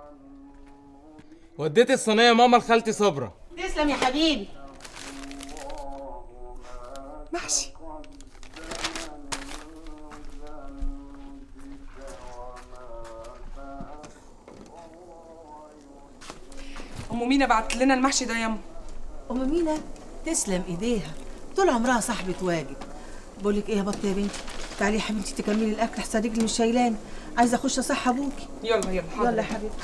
وديت الصينيه ماما لخالتي صبرا تسلم يا حبيبي محشي ام مينا بعت لنا المحشي ده ياما ام مينا تسلم ايديها طول عمرها صاحبة واجب بقول لك ايه يا بطه يا بنتي تعالي يا حبيبتي تكملي الاكل احسن رجلي مش شايلاني عايزه اخش اصح ابوكي يلا يلا حاضر. يلا يا حبيبتي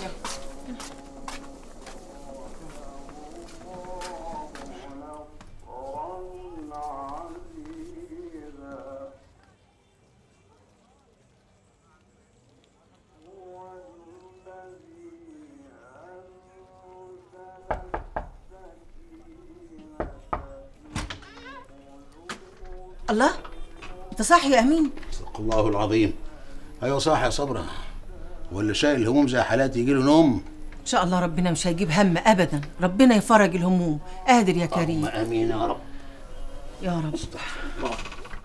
الله انت صاحي يا امين صدق الله العظيم ايوه صح يا صبرا واللي شايل الهموم زي حالاتي يجي له نوم ان شاء الله ربنا مش هيجيب هم ابدا ربنا يفرج الهموم قادر يا كريم امين يا رب يا رب الله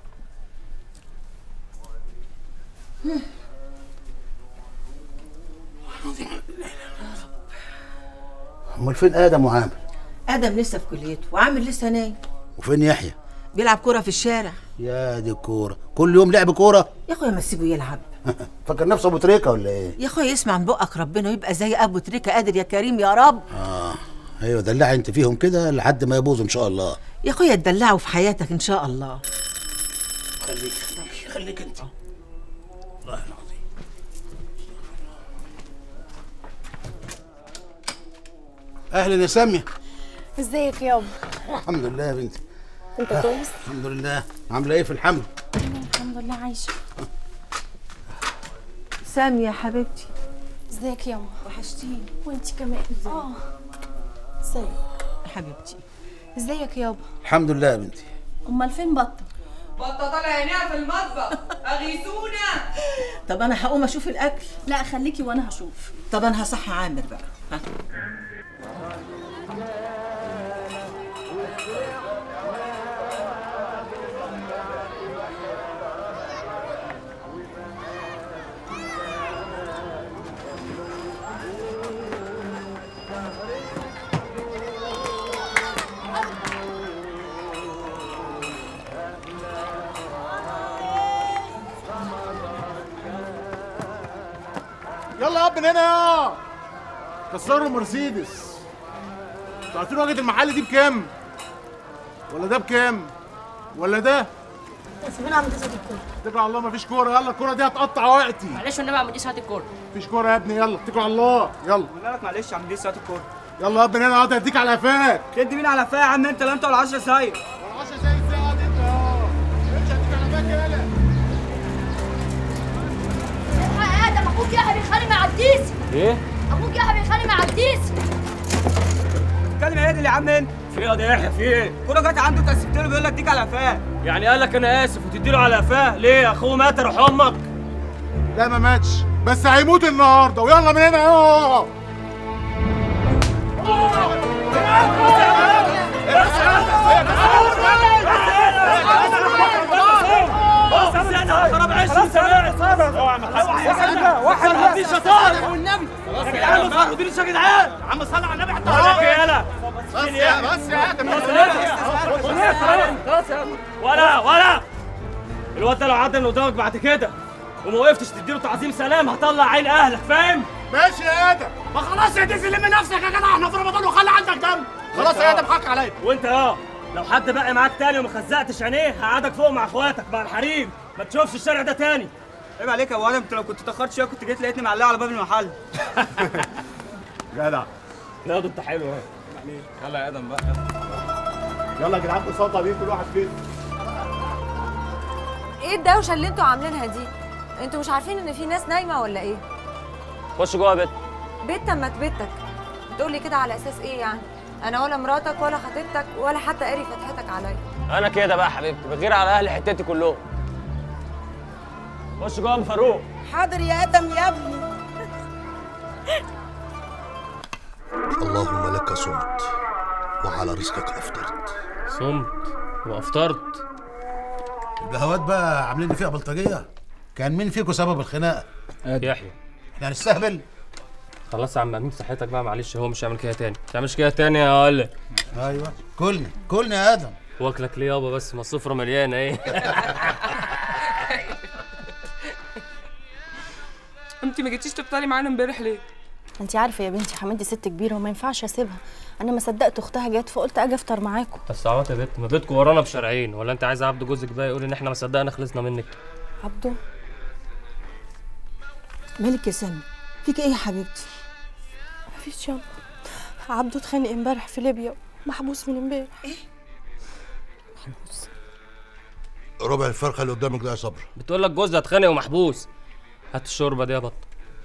امال فين ادم وعامر ادم لسه في كليته وعامل لسه نايم وفين يحيى بيلعب كرة في الشارع يا دي الكوره كل يوم لعب كوره يا اخويا ما تسيبه يلعب فاكر نفسه ابو تريكه ولا ايه يا اخويا يسمع من بقك ربنا ويبقى زي ابو تريكه قادر يا كريم يا رب اه ايوه دلعي انت فيهم كده لحد ما يبوظوا ان شاء الله يا اخويا تدلعوا في حياتك ان شاء الله خليك خليك انت الله العظيم اهلا يا ساميه ازيك يابا الحمد لله يا بنتي انت كويس الحمد لله عامله ايه في الحمل الحمد لله عايشه سامي يا حبيبتي ازيك يابا وحشتيني وانت كمان اه ازيك يا حبيبتي ازيك يابا الحمد لله يا بنتي امال فين بطه بطه طالع عينيها في المطبخ اغيثونا طب انا هقوم اشوف الاكل لا خليكي وانا هشوف طب انا هصحي عامر بقى ها. يلا يا ابن هنا يا كسروا المرسيدس انتوا عارفين واجهه المحل دي بكام؟ ولا ده بكام؟ ولا ده؟ سيبينا عم تسعد الكل اتكلوا على الله مفيش كوره يلا الكوره دي هتقطع وقتي معلش والنبي يا عم دي ساعه الكوره مفيش كوره يا ابني يلا اتكلوا على الله يلا لك معلش يا عم دي ساعه الكوره يلا يا ابن هنا اقعد هديك على قفاك تدي مين على فيا يا عم انت لا انت ولا 10 سايق ولا 10 زي ازاي اقعد انت اه امشي هديك على قفاك يلا الحق ادم اخوك يحيى بيخانق مع عبديس ايه اخوك يحيى بيخانق مع عبديس اتكلم ايه دي يا عم انت في ايه يا ده يحيى في ايه الكوره جت عنده تسبت له بيقول لك ديك على فيا يعني قال لك انا اسف وتديله على قفاه ليه اخوه مات روح امك لا ما ماتش بس هيموت النهارده ويلا من هنا يا خرب عيش واحد واحد في شطاره والنبي يا جدعان ما تفرقوا يا جدعان يا عم صل على النبي حتى عليك يالا بس يا بس يا ادم خلاص يا ولا ولا الواد ده لو عدى من قدامك بعد كده وما وقفتش تديله تعظيم سلام هطلع عين اهلك فاهم؟ ماشي يا ادم ما خلاص يا ديزي لم نفسك يا جدع احنا في رمضان وخلي عندك دم خلاص يا ادم حق عليا وانت اه لو حد بقى معاك تاني وما خزقتش عينيه هقعدك فوق مع اخواتك مع الحريم ما تشوفش الشارع ده تاني عيب عليك يا ابو ادم انت لو كنت اتاخرت شويه كنت جيت لقيتني معلقه على باب المحل جدع لا ده انت حلو اهو يلا يا ادم بقى يلا يا جدعان بساطه دي كل واحد فين ايه الدوشه اللي انتوا عاملينها دي انتوا مش عارفين ان في ناس نايمه ولا ايه خش جوه يا بت بيت ما بيتك بتقولي كده على اساس ايه يعني انا ولا مراتك ولا خطيبتك ولا حتى قاري فتحتك عليا انا كده بقى حبيبتي بغير على اهل حتتي كلهم خش جوه يا ام فاروق حاضر يا ادم يا ابني اللهم لك صمت وعلى رزقك افطرت صمت وافطرت البهوات بقى عاملين لي فيها بلطجيه كان مين فيكم سبب الخناقه يحيى احنا هنستهبل خلاص يا عم امين صحتك بقى معلش هو مش هيعمل كده تاني ما تعملش كده تاني يا ولا ايوه كلنا كلنا يا ادم واكلك ليه يابا بس ما السفره مليانه ايه انت ما جيتيش تفطري معانا امبارح ليه انت عارفه يا بنتي حماتي ست كبيره وما ينفعش اسيبها انا ما صدقت اختها جت فقلت اجي افطر معاكم بس عوات يا بت ما بيتكم ورانا بشرعين ولا انت عايز عبد جوزك بقى يقول ان احنا ما صدقنا خلصنا منك عبده مالك يا سامي فيك ايه يا حبيبتي مفيش يلا عبده اتخانق امبارح في ليبيا محبوس من امبارح ربع الفرخه اللي قدامك ده يا صبر بتقول لك جوزها اتخانق ومحبوس هات الشوربه دي يا بط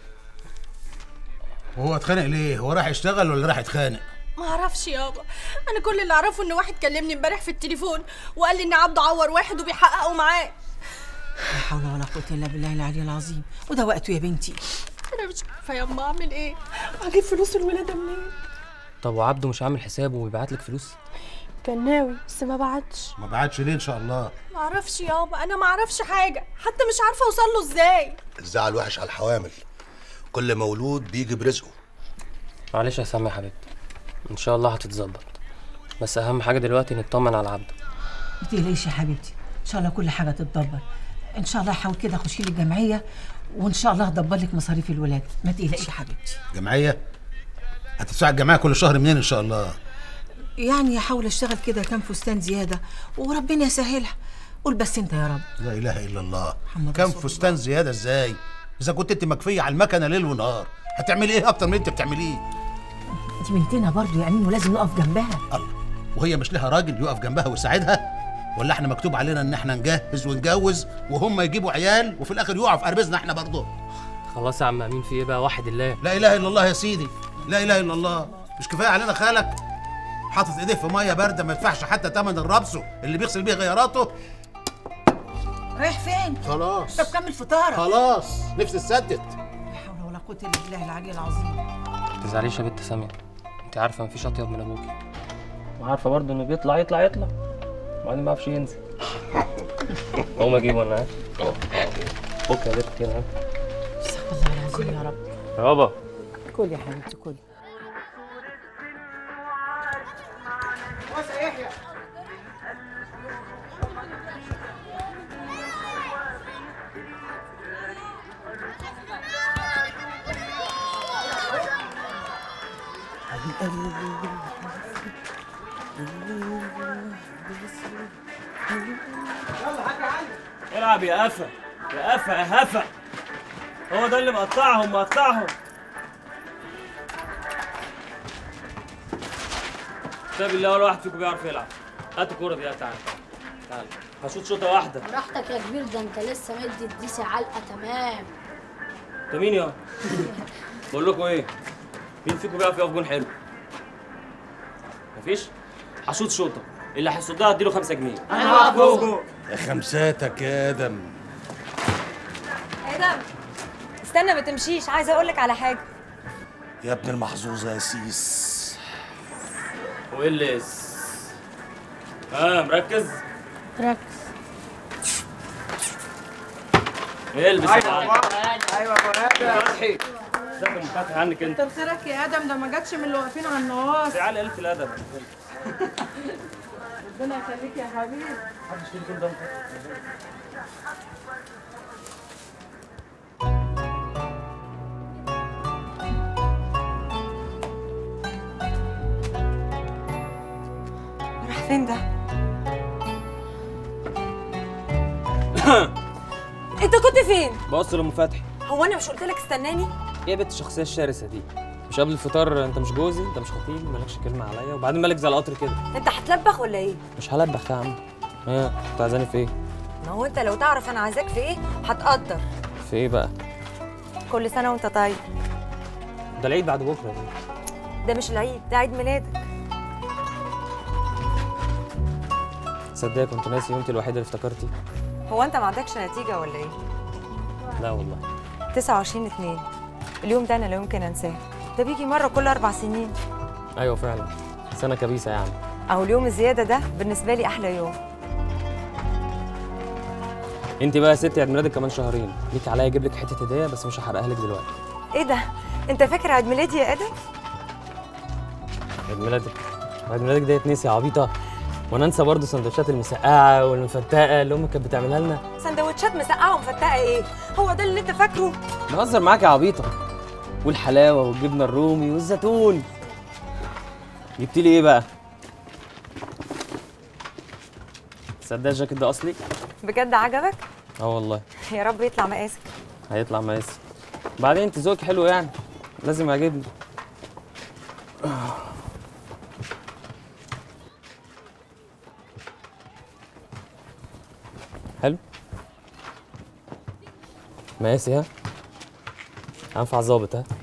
وهو اتخانق ليه هو راح يشتغل ولا راح يتخانق ما اعرفش يابا انا كل اللي اعرفه ان واحد كلمني امبارح في التليفون وقال لي ان عبده عور واحد وبيحققوا معاه لا حول ولا قوه الا بالله العلي العظيم وده وقته يا بنتي انا مش عارفه ياما اعمل ايه هجيب فلوس الولاده منين طب وعبده مش عامل حسابه ويبعت لك فلوس كان ناوي بس ما بعتش ما بعتش ليه ان شاء الله ما اعرفش يابا انا ما اعرفش حاجه حتى مش عارفه اوصل له ازاي الزعل وحش على الحوامل كل مولود بيجي برزقه معلش يا سامي يا حبيبتي ان شاء الله هتتظبط بس اهم حاجه دلوقتي نطمن على عبده ما تقلقيش يا حبيبتي ان شاء الله كل حاجه تتدبر ان شاء الله حاول كده خشي لي الجمعيه وان شاء الله هدبر لك مصاريف الولاده ما تقلقيش يا حبيبتي جمعيه هتدفع الجمعيه كل شهر منين ان شاء الله يعني هحاول اشتغل كده كام فستان زياده وربنا يسهلها قول بس انت يا رب لا اله الا الله محمد كم رسول فستان زياده ازاي اذا كنت انت مكفيه على المكنه ليل ونهار هتعملي ايه اكتر من اللي انت بتعمليه دي بنتنا برضه يا امين ولازم نقف جنبها الله وهي مش لها راجل يقف جنبها ويساعدها ولا احنا مكتوب علينا ان احنا نجهز ونجوز وهم يجيبوا عيال وفي الاخر يقعوا في قربزنا احنا برضه خلاص يا عم امين في ايه بقى واحد الله لا اله الا الله يا سيدي لا اله الا الله مش كفايه علينا خالك حاطط ايديه في ميه بارده ما يدفعش حتى ثمن الربسه اللي بيغسل بيه غياراته رايح فين خلاص طب كمل فطارك خلاص نفسي اتسدد لا حول ولا قوه الا بالله العلي العظيم ما تزعليش يا بنت ساميه انت عارفه مفيش اطيب من ابوكي وعارفه برضه انه بيطلع يطلع يطلع وبعدين ما يعرفش ينزل اقوم اجيبه انا ها فك يا بنت كده ها استغفر الله العظيم يا رب يابا كل يا حبيبتي كل العب يا قفا يا قفا يا هفا هو ده اللي مقطعهم مقطعهم كتاب الله ولا واحد فيكم بيعرف يلعب هات الكوره دي تعال تعال هشوط شوطه واحده براحتك يا كبير ده انت لسه مدي الديسي علقه تمام انت مين يا بقول لكم ايه مين فيكم بيعرف يقف جون حلو مفيش هشوط شوطه اللي هيصدها اديله 5 جنيه انا هقف جوه يا خمساتك يا ادم ادم استنى ما تمشيش عايزه اقول لك على حاجه يا ابن المحظوظه يا سيس وإلس ها مركز ركز البس يا معلم. ايوه يا فتحي سيبك من فتحي عنك انت كتر خيرك يا ادم ده ما جاتش من اللي واقفين على النواص تعالى قلة الادب ربنا يخليك يا حبيبي محدش فيكم كده قدام راح فين ده انت كنت فين بص لام فتحي هو انا مش قلت لك استناني ايه يا بنت الشخصيه الشرسه دي مش قبل الفطار انت مش جوزي انت مش خطيبي مالكش كلمه عليا وبعدين مالك زي القطر كده انت هتلبخ ولا ايه مش هلبخ يا عم ايه كنت عايزاني في ايه ما هو انت لو تعرف انا عايزاك في ايه هتقدر في ايه بقى كل سنه وانت طيب ده العيد بعد بكره يا بنت. ده مش العيد ده عيد ميلادك تصدقي كنت ناسي وانت الوحيده اللي افتكرتي هو انت ما عندكش نتيجه ولا ايه لا والله 29 2 اليوم ده انا لا يمكن انساه ده بيجي مره كل اربع سنين ايوه فعلا سنه كبيسه يعني اهو اليوم الزياده ده بالنسبه لي احلى يوم انت بقى يا ستي عيد ميلادك كمان شهرين ليك عليا اجيب لك حته هديه بس مش هحرقها لك دلوقتي ايه ده انت فاكر عيد ميلادي يا ادم عيد ميلادك عيد ميلادك ده يتنسي يا عبيطه وانا انسى برضه سندوتشات المسقعه والمفتقه اللي امك كانت بتعملها لنا سندوتشات مسقعه ومفتقه ايه هو ده اللي انت فاكره بهزر معاك يا عبيطه والحلاوه والجبنه الرومي والزيتون جبت لي ايه بقى تصدق الجاكيت ده اصلي بجد عجبك اه والله يا رب يطلع مقاسك هيطلع مقاسي بعدين انت ذوقك حلو يعني لازم يعجبني حلو مقاسي ها هنفع ظابط ها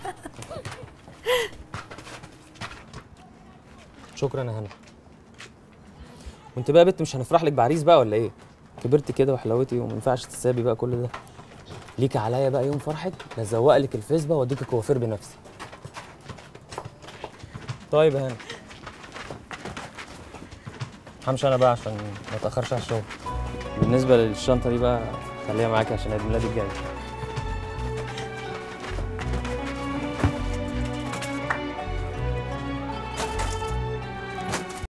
شكرا يا هنا وانت بقى يا بنت مش هنفرح لك بعريس بقى ولا ايه كبرت كده وحلاوتي وما ينفعش تسابي بقى كل ده ليك عليا بقى يوم فرحك نزوق لك الفيسبا واديك الكوافير بنفسي طيب يا هاني همشي انا بقى عشان ما اتاخرش على الشغل بالنسبه للشنطه دي بقى خليها معاكي عشان عيد ميلادي الجاي